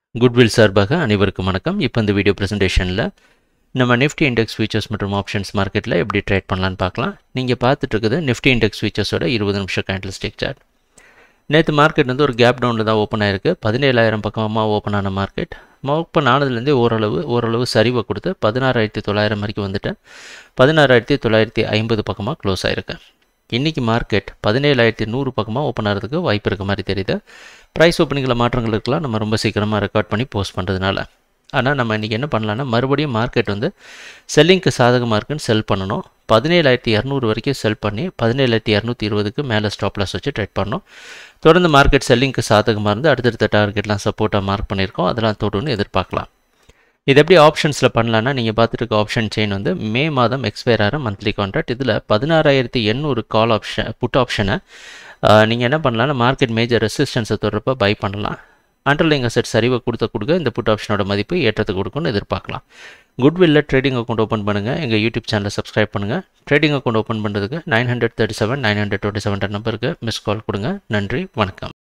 goodwill சார்பாக அனைவருக்கும் வணக்கம் இப்போ இந்த வீடியோ ப்ரெசன்டேஷனில் நம்ம நிஃப்டி இண்டெக்ஸ் ஃபியூச்சர்ஸ் மற்றும் ஆப்ஷன்ஸ் மார்க்கெட்டில் எப்படி ட்ரேட் பண்ணலான்னு பார்க்கலாம் நீங்கள் பார்த்துட்டு இருக்குது நிஃப்டி இண்டெக்ஸ் ஃபியூச்சர்ஸோட இருபது நிமிஷம் கேண்டில் ஸ்டிக் சார்ட் நேற்று மார்க்கெட் வந்து ஒரு கேப் டவுனில் தான் ஓப்பன் ஆயிருக்கு பதினேழாயிரம் பக்கமாக ஓப்பன் ஆன மார்க்கெட் ஓப்பன் ஆனதுலேருந்தே ஓரளவு ஓரளவு சரிவை கொடுத்து பதினாறாயிரத்தி தொள்ளாயிரம் வரைக்கும் வந்துட்டு பதினாறாயிரத்தி தொள்ளாயிரத்தி ஐம்பது பக்கமாக க்ளோஸ் ஆயிருக்கு இன்றைக்கி மார்க்கெட் பதினேழாயிரத்தி நூறு பக்கமாக ஓப்பன் ஆகிறதுக்கு வாய்ப்பு இருக்க மாதிரி தெரியுது ப்ரைஸ் ஓப்பனிங்கில் மாற்றங்கள் இருக்கலாம் நம்ம ரொம்ப சீக்கிரமாக ரெக்கார்ட் பண்ணி போஸ்ட் பண்ணுறதுனால ஆனால் நம்ம இன்றைக்கி என்ன பண்ணலான்னா மறுபடியும் மார்க்கெட் வந்து செல்லிங்க்கு சாதகமாக இருக்குன்னு செல் பண்ணணும் பதினேழாயிரத்தி இரநூறு வரைக்கும் செல் பண்ணி பதினேழாயிரத்தி இரநூத்தி இருபதுக்கு மேலே ஸ்டாப் லாஸ் வச்சு ட்ரேட் பண்ணோம் தொடர்ந்து மார்க்கெட் செல்லிங்க்கு சாதகமாக இருந்து அடுத்தடுத்த டார்கெட்லாம் சப்போர்ட்டாக மார்க் பண்ணியிருக்கோம் அதெல்லாம் தொடுன்னு எதிர்பார்க்கலாம் இது எப்படி ஆப்ஷன்ஸில் பண்ணலான்னா நீங்கள் பார்த்துட்டு இருக்க ஆப்ஷன் செயின் வந்து மே மாதம் எக்ஸ்பயர் ஆகிற மந்த்லி கான்ட்ராக்ட் இதில் பதினாறாயிரத்தி எண்ணூறு கால் ஆப்ஷன் புட் ஆப்ஷனை நீங்கள் என்ன பண்ணலாம்னா மார்க்கெட் மேஜர் ரெசிஸ்டன்ஸை தொடர்ப்ப பை பண்ணலாம் அண்டர்லைங் அசெட் சரிவை கொடுத்த கொடுக்க இந்த புட் ஆப்ஷனோட மதிப்பு ஏற்றத்தை கொடுக்கும்னு எதிர்பார்க்கலாம் குட்வில்ல ட்ரேடிங் அக்கௌண்ட் ஓப்பன் பண்ணுங்கள் எங்கள் யூடியூப் சேனலை சப்ஸ்கிரைப் பண்ணுங்கள் ட்ரேடிங் அக்கௌண்ட் ஓப்பன் பண்ணுறதுக்கு nine hundred thirty seven nine hundred twenty seven நம்பருக்கு மிஸ் கால் கொடுங்க நன்றி வணக்கம்